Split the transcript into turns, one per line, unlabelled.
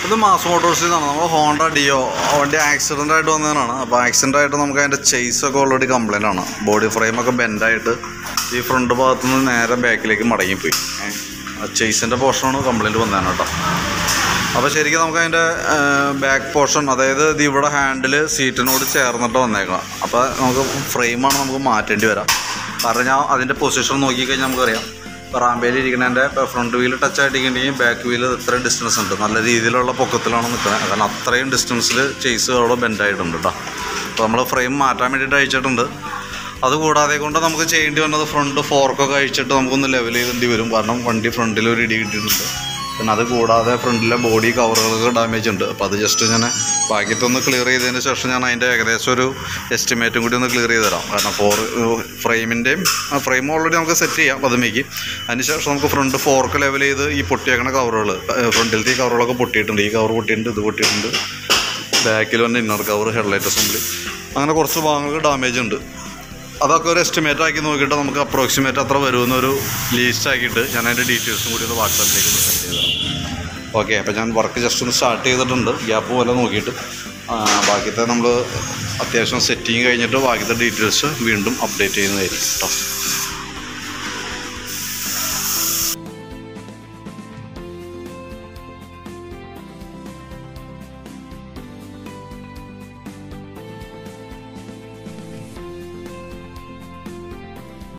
ഇത് മാസ് മോട്ടോഴ്സിൽ നിന്നാണ് നമ്മൾ ഹോണ്ട ഡിയോ വണ്ടി ആക്സിഡൻ്റ് ആയിട്ട് വന്നതാണ് അപ്പോൾ ആക്സിഡൻ്റ് ആയിട്ട് നമുക്ക് അതിൻ്റെ ചേസ് ഒക്കെ ഓൾറെഡി കംപ്ലൈൻ്റ് ആണ് ബോഡി ഫ്രെയിമൊക്കെ ബെൻഡായിട്ട് ഈ ഫ്രണ്ട് ഭാഗത്തു നിന്ന് നേരെ ബാക്കിലേക്ക് മടങ്ങിപ്പോയി ചേസിൻ്റെ പോർഷനാണ് കംപ്ലൈൻറ്റ് വന്നതാണ് കേട്ടോ അപ്പോൾ ശരിക്കും നമുക്ക് അതിൻ്റെ ബാക്ക് പോർഷൻ അതായത് ഇത് ഇവിടെ ഹാൻഡിൽ സീറ്റിനോട് ചേർന്നിട്ട് വന്നേക്കണം അപ്പോൾ നമുക്ക് ഫ്രെയിമാണ് നമുക്ക് മാറ്റേണ്ടി വരാം കാരണം ഞാൻ അതിൻ്റെ പൊസിഷൻ നോക്കിക്കഴിഞ്ഞാൽ നമുക്കറിയാം ഇപ്പോൾ റാമ്പയിൽ ഇരിക്കുന്നതിൻ്റെ ഇപ്പോൾ ഫ്രണ്ട് വീൽ ടച്ച് ആയിട്ടിരിക്കണമെങ്കിൽ ബാക്ക് വീൽ ഇത്രയും ഡിസ്റ്റൻസ് ഉണ്ട് നല്ല രീതിയിലുള്ള പൊക്കത്തിലാണ് നിൽക്കുന്നത് കാരണം അത്രയും ഡിസ്റ്റൻസിൽ ചേസ് അവിടെ ബെൻഡായിട്ടുണ്ട് കേട്ടോ അപ്പോൾ നമ്മൾ ഫ്രെയിം മാറ്റാൻ വേണ്ടിയിട്ട് അയച്ചിട്ടുണ്ട് അതുകൂടാതെ കൊണ്ട് നമുക്ക് ചെയ്യേണ്ടി വന്നത് ഫ്രണ്ട് ഫോർക്കൊക്കെ അഴിച്ചിട്ട് നമുക്കൊന്ന് ലെവൽ ചെയ്തേണ്ടി വരും കാരണം വണ്ടി ഫ്രണ്ടിൽ ഒരു ഇടി കിട്ടിയിട്ടുണ്ട് പിന്നെ അത് കൂടാതെ ഫ്രണ്ടിലെ ബോഡി കവറുകൾക്ക് ഡാമേജ് ഉണ്ട് അപ്പോൾ അത് ജസ്റ്റ് ഞാൻ ബാക്കിയത്തെ ഒന്ന് ക്ലിയർ ചെയ്തതിന് ശേഷം ഞാൻ അതിൻ്റെ ഏകദേശം ഒരു എസ്റ്റിമേറ്റും കൂടി ഒന്ന് ക്ലിയർ ചെയ്ത് തരാം കാരണം ഫോർ ഫ്രെയിമിൻ്റെയും ഫ്രെയിം ഓൾറെഡി നമുക്ക് സെറ്റ് ചെയ്യാം അതുമേക്ക് അതിനുശേഷം നമുക്ക് ഫ്രണ്ട് ഫോർക്ക് ലെവൽ ചെയ്ത് ഈ പൊട്ടിയേക്കണ കവറുകൾ ഫ്രണ്ടിലത്തെ ഈ കവറുകളൊക്കെ പൊട്ടിയിട്ടുണ്ട് ഈ കവർ പൊട്ടിയിട്ടുണ്ട് ഇത് പൊട്ടിയിട്ടുണ്ട് ബാക്കിൽ വന്ന ഇന്നർ കവർ ഹെഡ്ലൈറ്റ് അസംബ്ലി അങ്ങനെ കുറച്ച് ഭാഗങ്ങൾക്ക് ഡാമേജ് ഉണ്ട് അതൊക്കെ ഒരു എസ്റ്റിമേറ്റ് ആക്കി നോക്കിയിട്ട് നമുക്ക് അപ്രോക്സിമേറ്റ് അത്ര വരുമെന്നൊരു ലീസ്റ്റ് ആക്കിയിട്ട് ഞാൻ അതിൻ്റെ ഡീറ്റെയിൽസും കൂടി ഒന്ന് വാട്സാപ്പിലേക്ക് ഒന്ന് സെൻഡ് ചെയ്ത് തരാം ഓക്കെ അപ്പോൾ ഞാൻ വർക്ക് ജസ്റ്റ് ഒന്ന് സ്റ്റാർട്ട് ചെയ്തിട്ടുണ്ട് ഗ്യാപ്പ് പോലെ നോക്കിയിട്ട് ആ, ബാക്കിയത്തെ നമ്മൾ അത്യാവശ്യം സെറ്റിങ് കഴിഞ്ഞിട്ട് ബാക്കിയത്തെ ഡീറ്റെയിൽസ് വീണ്ടും അപ്ഡേറ്റ് ചെയ്യുന്നതായിരിക്കും കേട്ടോ